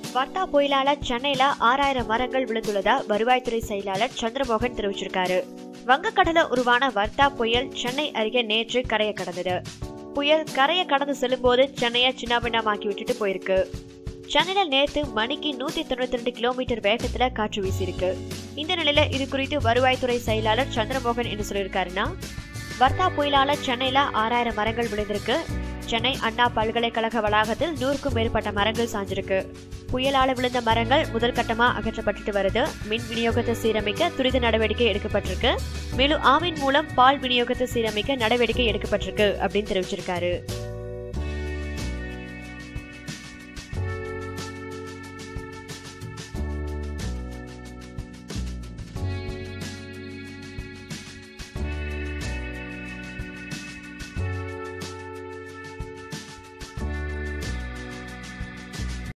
வர்த்தா புயலால சென்னையில ஆறாயிரம் மரங்கள் விழுந்துள்ளதா வருவாய்த்துறை செயலாளர் சந்திரமோகன் தெரிவிச்சிருக்காரு வங்கக்கடல உருவான வர்த்தா புயல் சென்னை அருகே நேற்று கரையை கடந்தது புயல் கரையை கடந்து செல்லும்போது சென்னையை சின்னாபின்னமாக்கி விட்டுட்டு போயிருக்கு சென்னையில நேத்து மணிக்கு நூத்தி தொண்ணூத்தி ரெண்டு கிலோமீட்டர் வேகத்துல காற்று வீசியிருக்கு இந்த நிலையில இது குறித்து வருவாய்த்துறை செயலாளர் சந்திரமோகன் என்ன சொல்லியிருக்காருன்னா வர்த்தா புயலால சென்னையில ஆறாயிரம் மரங்கள் விழுந்திருக்கு சென்னை அண்ணா பல்கலைக்கழக வளாகத்தில் நூறுக்கும் மேற்பட்ட மரங்கள் சாஞ்சிருக்கு புயலால விழுந்த மரங்கள் முதல் கட்டமா அகற்றப்பட்டுட்டு வருது மின் விநியோகத்தை சீரமைக்க துரித நடவடிக்கை எடுக்கப்பட்டிருக்கு மேலும் ஆவின் மூலம் பால் விநியோகத்தை சீரமைக்க நடவடிக்கை எடுக்கப்பட்டிருக்கு அப்படின்னு தெரிவிச்சிருக்காரு